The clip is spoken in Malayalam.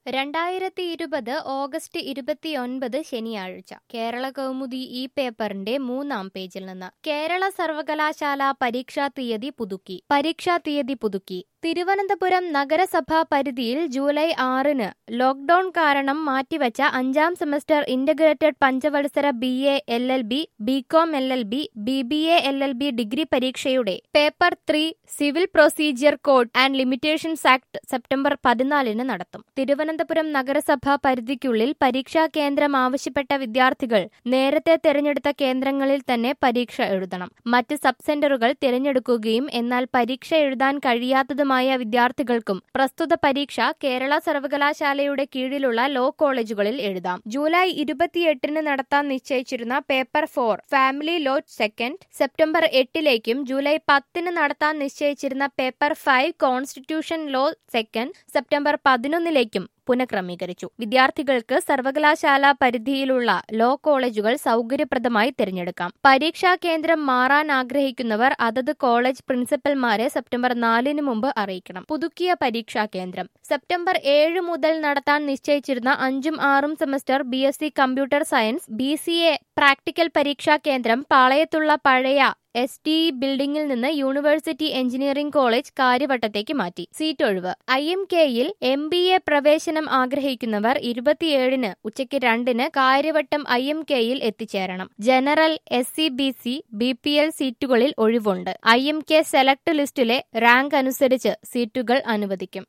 രണ്ടായിരത്തി ഇരുപത് ഓഗസ്റ്റ് ഇരുപത്തിയൊൻപത് ശനിയാഴ്ച കേരള കൗമുദി ഈ പേപ്പറിന്റെ മൂന്നാം പേജിൽ നിന്ന് കേരള സർവകലാശാല പരീക്ഷാ തീയതി പുതുക്കി പരീക്ഷാ തീയതി പുതുക്കി തിരുവനന്തപുരം നഗരസഭാ പരിധിയിൽ ജൂലൈ ആറിന് ലോക്ഡൌൺ കാരണം മാറ്റിവച്ച അഞ്ചാം സെമസ്റ്റർ ഇന്റഗ്രേറ്റഡ് പഞ്ചവത്സര B A L L B BCom L L B B B A L L B degree പരീക്ഷയുടെ paper three civil procedure code and limitations act September പതിനാലിന് നടത്തും തിരുവനന്തപുരം നഗരസഭാ പരിധിക്കുള്ളിൽ പരീക്ഷാ കേന്ദ്രം ആവശ്യപ്പെട്ട വിദ്യാർത്ഥികൾ നേരത്തെ തിരഞ്ഞെടുത്ത കേന്ദ്രങ്ങളിൽ തന്നെ പരീക്ഷ എഴുതണം മറ്റ് സബ് സെന്ററുകൾ തിരഞ്ഞെടുക്കുകയും എന്നാൽ പരീക്ഷ എഴുതാൻ കഴിയാത്തതുമായ വിദ്യാർത്ഥികൾക്കും പ്രസ്തുത പരീക്ഷ കേരള സർവകലാശാലയുടെ കീഴിലുള്ള ലോ കോളേജുകളിൽ എഴുതാം ജൂലൈ ഇരുപത്തിയെട്ടിന് നടത്താൻ നിശ്ചയിച്ചിരുന്ന paper four family law second September എട്ടിലേക്കും ജൂലൈ പത്തിന് നടത്താൻ നിശ്ചയിച്ചിരുന്ന paper five constitution law second September പതിനൊന്നിലേക്കും പുനഃക്രമീകരിച്ചു വിദ്യാർത്ഥികൾക്ക് സർവകലാശാല പരിധിയിലുള്ള ലോ കോളേജുകൾ സൗകര്യപ്രദമായി തിരഞ്ഞെടുക്കാം പരീക്ഷാ കേന്ദ്രം മാറാൻ ആഗ്രഹിക്കുന്നവർ അതത് കോളേജ് പ്രിൻസിപ്പൽമാരെ സെപ്റ്റംബർ നാലിന് മുമ്പ് അറിയിക്കണം പുതുക്കിയ പരീക്ഷാ കേന്ദ്രം സെപ്റ്റംബർ ഏഴ് മുതൽ നടത്താൻ നിശ്ചയിച്ചിരുന്ന അഞ്ചും ആറും semester B S C computer science B C A practical പരീക്ഷാ കേന്ദ്രം പാളയത്തുള്ള പഴയ എസ് ടി ബിൽഡിംഗിൽ നിന്ന് യൂണിവേഴ്സിറ്റി എഞ്ചിനീയറിംഗ് കോളേജ് കാര്യവട്ടത്തേക്ക് മാറ്റി സീറ്റ് ഒഴിവ് ഐ എം കെയിൽ എം ബി എ പ്രവേശനം ആഗ്രഹിക്കുന്നവർ ഇരുപത്തിയേഴിന് ഉച്ചയ്ക്ക് രണ്ടിന് കാര്യവട്ടം ഐ എം കെയിൽ എത്തിച്ചേരണം general S C B C B P L സീറ്റുകളിൽ ഒഴിവുണ്ട് ഐ എം കെ സെലക്ട് ലിസ്റ്റിലെ റാങ്ക് അനുസരിച്ച് സീറ്റുകൾ അനുവദിക്കും